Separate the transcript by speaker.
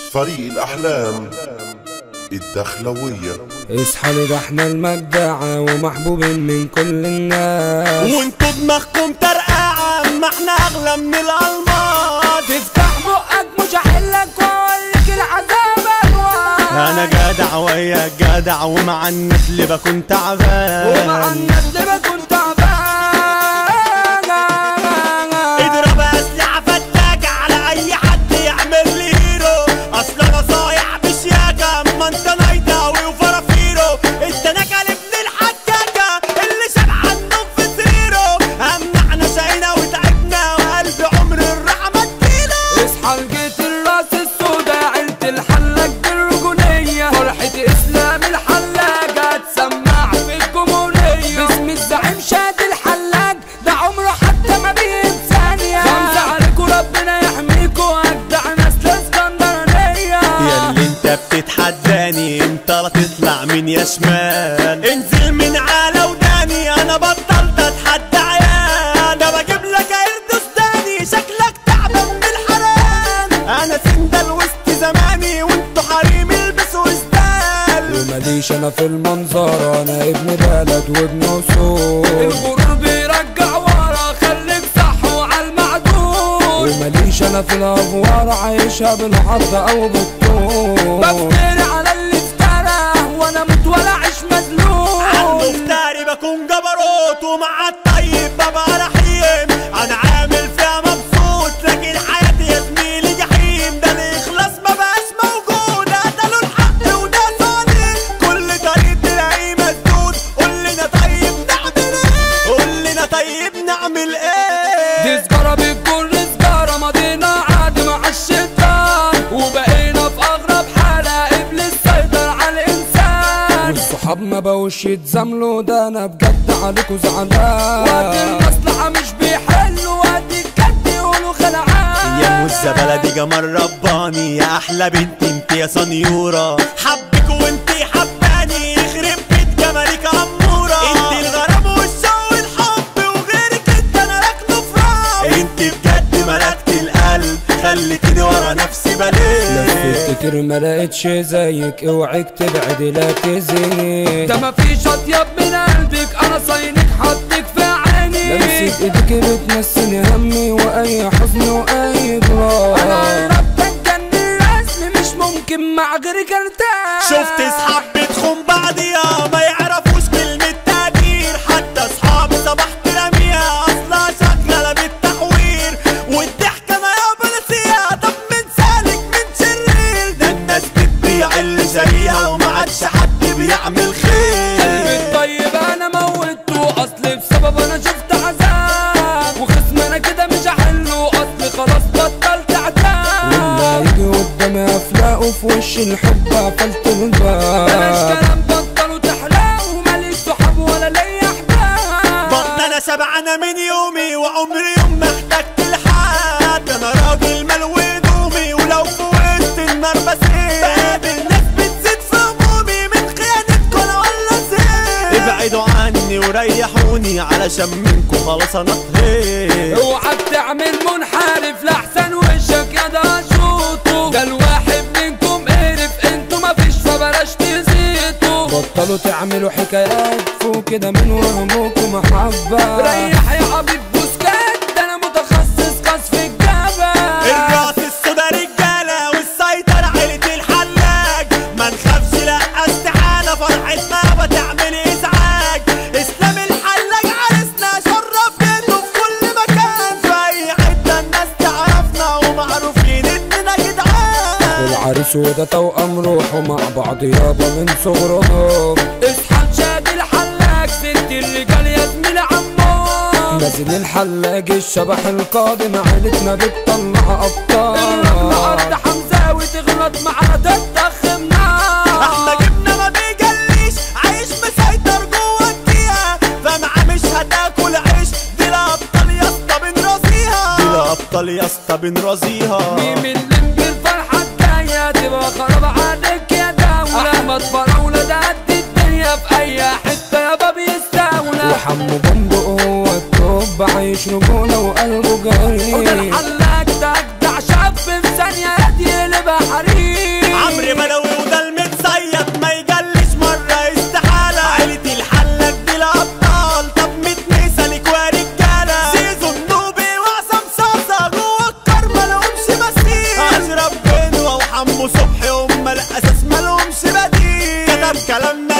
Speaker 1: فريق الأحلام الدخلوية
Speaker 2: اصحى لي ده احنا المجدعة ومحبوبين من كل الناس
Speaker 3: وانتوا دماغكم ترقعة ما احنا اغلى من الالماس
Speaker 2: تفتح بقك مش هحلك واقولك العذاب انواع
Speaker 3: انا جدع ويا جدع ومع النسل بكون تعبان
Speaker 2: ومع الناس اللي بكون تعبان
Speaker 3: اضرب اسلحة فتاكة على اي حد يعمل لي هيرو اصل انا صايع بشياكة اما انت نايتاوي وفرافيرو انت نكل ابن الحكاكة اللي شبع النوم في سريره اما احنا شقينا وتعبنا وقلب عمر الرحمة تجيله
Speaker 2: اصحى لقيت الراس السودا عيلة الحلاق بالرجولية فرحة اسلام الحلاق هتسمع في الجمهورية باسم الزعيم شاد الحلاق ده عمره حتى ما بيجيب ثانية خمسة عليكوا ربنا يحميكوا اجدع ناس الاسكندرانية
Speaker 3: ياللي انت بتتحداني انت لا تطلع من يا شمال انزل من على وداني انا بطلت اتحدى عيال ده بجيب لك قرد ثاني شكلك تعبان من الحرام انا سندل وسط زماني وانتوا حريم البسوا اسدال
Speaker 2: وماليش انا في المنظر انا ابن بلد وابن اصول الغرور بيرجع ورا خليك صح وعلى المعدول وماليش انا في الافوار عايشها بالعرض او بالطول بفتري على اللي افترى وانا متولع عيش مذلول
Speaker 3: عنده فتاري بكون جبروت ومع الطيب ببقى رحيم انا عامل فيها مبسوط لكن حياتي يا زميلي جحيم ده اللي يخلص ما بقاش موجود قتلوا الحق وده صالح كل طريق تلاقيه مسدود قول لنا طيب نعمل ايه قول لنا طيب نعمل ايه
Speaker 2: دي سجارة بتكون سجارة ماضينا عادي مع الشيطان وبقينا في أغرب حالة إبليس سيطر على الإنسان والصحاب ما بقوش يتزاملوا ده أنا بجد عليكوا زعلان وقت المصلحة مش بيحلوا وقت الجد يقولوا خلعان
Speaker 3: يا مزة بلدي جمال رباني يا احلى بنت انت يا سنيورة حبك وانت حباني يخرب بيت جمالك امورة انت الغرام والشوق والحب وغيرك انت انا راكنه فرام انت بجد ملكت القلب خليتني ورا نفسي بليه
Speaker 2: لفيت كتير ما لقيتش زيك اوعك تبعد لا تزيني ده ما فيش اطيب من قلبك انا صينك حطك في عيني لمسة ايدك بتنسيني همي واي حزن واي جراح انا قربت اتجنن رسمي مش ممكن مع غيرك ارتاح
Speaker 3: شفت اصحاب بتخون بعضيها ما يعرفوش كلمة تقدير حتى اصحابي صبحت رميها اصلا شغالة بالتحوير والضحكة ما يابا نسيها طب من سالك من شرير ده الناس بتبيع اللي زيها وما عادش حد بيعمل
Speaker 2: قلبي
Speaker 3: خير
Speaker 2: الطيب انا موتته اصل بسبب انا شفت عذاب وخصم انا كده مش هحله اصل خلاص بطلت عتاب والله يجي قدامي افلاقه في وش الحب قفلت الباب بلاش كلام بطلوا تحلقوا وماليش صحاب ولا ليا احباب
Speaker 3: بطن انا سبعانة من يومي وعمري يوم ما احتجت لحد انا راجل ملوي هدومي ولو في وسط النار بسيب بقابل ناس بتزيد في همومي من خيانتكم انا ولا زين ابعدوا عني وريحوني علشان منكم خلاص انا طهيت
Speaker 2: اوعى تعمل منحرف لاحسن وشك يا ده اشوطه ده الواحد منكم قرف انتوا مفيش فبلاش تزيتوا بطلوا تعملوا حكايات فوق كده من وهمكم محبة ريح يا عبيد بوسكات ده انا متخصص قصف الجبل
Speaker 3: الراس السودا رجالة والسيطرة عيلة الحلاج ما نخافش لا استحالة فرحتنا بتعمل ازعاج اسلام الحلاج عرسنا شرف جده في كل مكان في اي حتة الناس تعرفنا ومعروفين اننا جدعان
Speaker 2: العريس وده توأم روحه مع بعض يابا من صغرهم اصحى شاد الحلاق ست الرجال يا زميل عمو نازل الحلاق الشبح القادم عيلتنا بتطلع ابطال الرحمة قد حمزاوي تغلط معانا تتخمنا
Speaker 3: احنا جبنا ما بيجليش عايش مسيطر جوه الدقيقة فمعاه مش هتاكل عيش دي الابطال يا اسطى بنرازيها دي الابطال يا اسطى بنرازيها
Speaker 2: ميم اللي الفرحة الجاية تبقى خراب عليك يا دولة أحمد فراولة ده قد الدنيا في أي حتة يابا بيستولى وحمو بندق هو التوب عايش رجولة وقلبه جريء وده الحلاق ده أجدع شاب في ثانية يدي يقلبها حريق مين
Speaker 3: عمرو بدوي وده المتصيد ما يجلش مرة استحالة عيلة الحلاج دي الأبطال طب ميت مثالك ورجالة زيزو النوبي وعصام صاصة جوه الكرمة لهمش مثيل أشرف بنوة وحمو صبحي هما الأساس مالهمش بديل كتب كلامنا